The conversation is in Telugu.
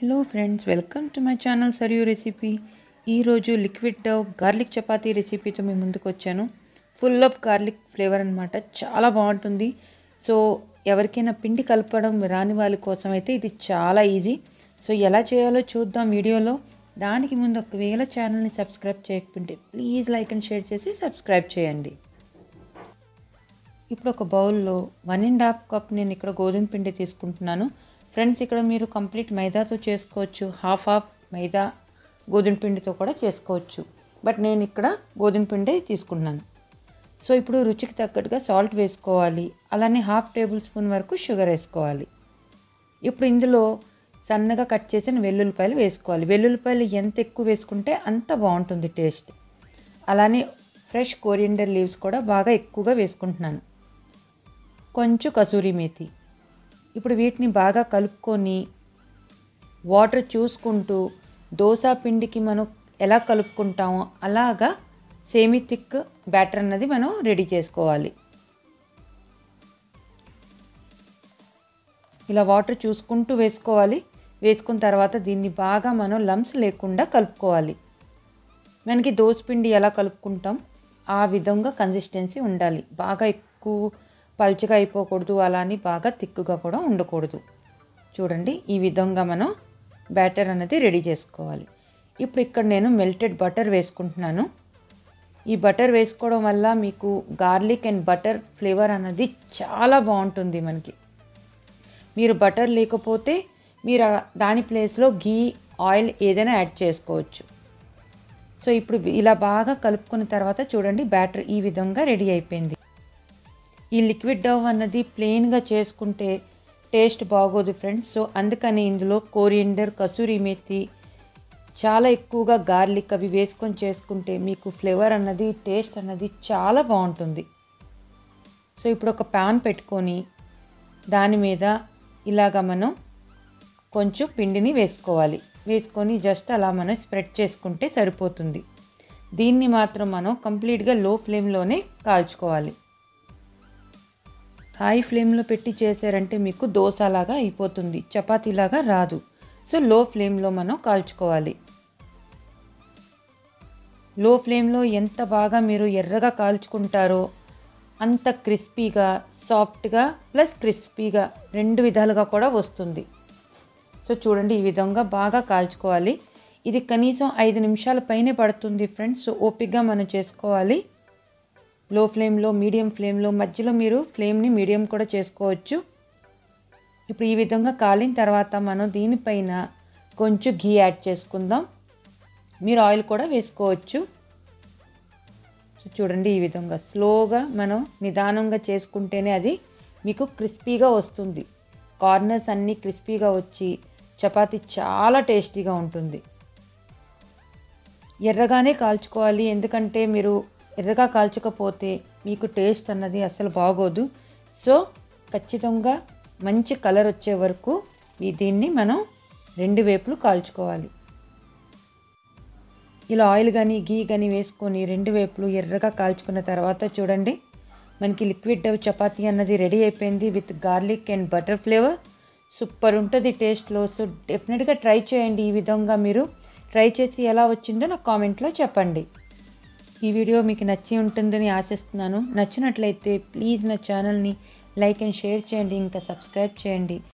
hello friends welcome to my channel సరియు రెసిపీ ఈరోజు లిక్విడ్ డవ్ గార్లిక్ చపాతీ రెసిపీతో మేము ముందుకు వచ్చాను ఫుల్ ఆఫ్ గార్లిక్ ఫ్లేవర్ అనమాట చాలా బాగుంటుంది సో ఎవరికైనా పిండి కలపడం రాని వాళ్ళ కోసం అయితే ఇది చాలా ఈజీ సో ఎలా చేయాలో చూద్దాం వీడియోలో దానికి ముందు ఒకవేళ ఛానల్ని సబ్స్క్రైబ్ చేయకపోతే ప్లీజ్ లైక్ అండ్ షేర్ చేసి సబ్స్క్రైబ్ చేయండి ఇప్పుడు ఒక బౌల్లో వన్ అండ్ హాఫ్ కప్ నేను ఇక్కడ గోధుమ పిండి తీసుకుంటున్నాను ఫ్రెండ్స్ ఇక్కడ మీరు కంప్లీట్ మైదాతో చేసుకోవచ్చు హాఫ్ హాఫ్ మైదా గోధుమ పిండితో కూడా చేసుకోవచ్చు బట్ నేను ఇక్కడ గోధుమ పిండి తీసుకున్నాను సో ఇప్పుడు రుచికి తగ్గట్టుగా సాల్ట్ వేసుకోవాలి అలానే హాఫ్ టేబుల్ స్పూన్ వరకు షుగర్ వేసుకోవాలి ఇప్పుడు ఇందులో సన్నగా కట్ చేసిన వెల్లుల్లిపాయలు వేసుకోవాలి వెల్లుల్లిపాయలు ఎంత ఎక్కువ వేసుకుంటే అంత బాగుంటుంది టేస్ట్ అలానే ఫ్రెష్ కోరియండర్ లీవ్స్ కూడా బాగా ఎక్కువగా వేసుకుంటున్నాను కొంచెం కసూరి మేతి ఇప్పుడు వీటిని బాగా కలుపుకొని వాటర్ చూసుకుంటూ దోశ పిండికి మనం ఎలా కలుపుకుంటామో అలాగా సేమి థిక్ బ్యాటర్ అన్నది మనం రెడీ చేసుకోవాలి ఇలా వాటర్ చూసుకుంటూ వేసుకోవాలి వేసుకున్న తర్వాత దీన్ని బాగా మనం లంప్స్ లేకుండా కలుపుకోవాలి మనకి దోసపిండి ఎలా కలుపుకుంటాం ఆ విధంగా కన్సిస్టెన్సీ ఉండాలి బాగా ఎక్కువ పల్చగా అయిపోకూడదు అలానే బాగా తిక్కుగా కూడా ఉండకూడదు చూడండి ఈ విధంగా మనం బ్యాటర్ అనేది రెడీ చేసుకోవాలి ఇప్పుడు ఇక్కడ నేను మెల్టెడ్ బటర్ వేసుకుంటున్నాను ఈ బటర్ వేసుకోవడం వల్ల మీకు గార్లిక్ అండ్ బటర్ ఫ్లేవర్ అన్నది చాలా బాగుంటుంది మనకి మీరు బటర్ లేకపోతే మీరు దాని ప్లేస్లో గీ ఆయిల్ ఏదైనా యాడ్ చేసుకోవచ్చు సో ఇప్పుడు ఇలా బాగా కలుపుకున్న తర్వాత చూడండి బ్యాటర్ ఈ విధంగా రెడీ అయిపోయింది ఈ లిక్విడ్ డవ్ అన్నది ప్లెయిన్గా చేసుకుంటే టేస్ట్ బాగోదు ఫ్రెండ్స్ సో అందుకని ఇందులో కోరియండర్ కసూరి మెత్తి చాలా ఎక్కువగా గార్లిక్ అవి వేసుకొని చేసుకుంటే మీకు ఫ్లేవర్ అన్నది టేస్ట్ అన్నది చాలా బాగుంటుంది సో ఇప్పుడు ఒక ప్యాన్ పెట్టుకొని దాని మీద ఇలాగ మనం కొంచెం పిండిని వేసుకోవాలి వేసుకొని జస్ట్ అలా మనం స్ప్రెడ్ చేసుకుంటే సరిపోతుంది దీన్ని మాత్రం మనం కంప్లీట్గా లో ఫ్లేమ్లోనే కాల్చుకోవాలి హై ఫ్లేమ్లో పెట్టి చేశారంటే మీకు దోశలాగా అయిపోతుంది చపాతీలాగా రాదు సో లో ఫ్లేమ్లో మనం కాల్చుకోవాలి లో ఫ్లేమ్లో ఎంత బాగా మీరు ఎర్రగా కాల్చుకుంటారో అంత క్రిస్పీగా సాఫ్ట్గా ప్లస్ క్రిస్పీగా రెండు విధాలుగా కూడా వస్తుంది సో చూడండి ఈ విధంగా బాగా కాల్చుకోవాలి ఇది కనీసం ఐదు నిమిషాల పైనే పడుతుంది ఫ్రెండ్స్ సో ఓపిక్గా మనం చేసుకోవాలి లో ఫ్లేమ్లో మీడియం ఫ్లేమ్లో మధ్యలో మీరు ఫ్లేమ్ని మీడియం కూడా చేసుకోవచ్చు ఇప్పుడు ఈ విధంగా కాలిన తర్వాత మనం దీనిపైన కొంచెం ఘీ యాడ్ చేసుకుందాం మీరు ఆయిల్ కూడా వేసుకోవచ్చు సో చూడండి ఈ విధంగా స్లోగా మనం నిదానంగా చేసుకుంటేనే అది మీకు క్రిస్పీగా వస్తుంది కార్నర్స్ అన్నీ క్రిస్పీగా వచ్చి చపాతి చాలా టేస్టీగా ఉంటుంది ఎర్రగానే కాల్చుకోవాలి ఎందుకంటే మీరు ఎర్రగా కాల్చకపోతే మీకు టేస్ట్ అన్నది అసలు బాగోదు సో ఖచ్చితంగా మంచి కలర్ వచ్చే వరకు దీన్ని మనం రెండు వేపులు కాల్చుకోవాలి ఇలా ఆయిల్ కానీ గీ కానీ వేసుకొని రెండు వేపులు ఎర్రగా కాల్చుకున్న తర్వాత చూడండి మనకి లిక్విడ్ డవ్ చపాతీ అన్నది రెడీ అయిపోయింది with garlic and butter flavour super ఉంటుంది టేస్ట్లో సో డెఫినెట్గా ట్రై చేయండి ఈ విధంగా మీరు ట్రై చేసి ఎలా వచ్చిందో నాకు కామెంట్లో చెప్పండి ఈ వీడియో మీకు నచ్చి ఉంటుందని ఆశిస్తున్నాను నచ్చినట్లయితే ప్లీజ్ నా ఛానల్ని లైక్ అండ్ షేర్ చేయండి ఇంకా సబ్స్క్రైబ్ చేయండి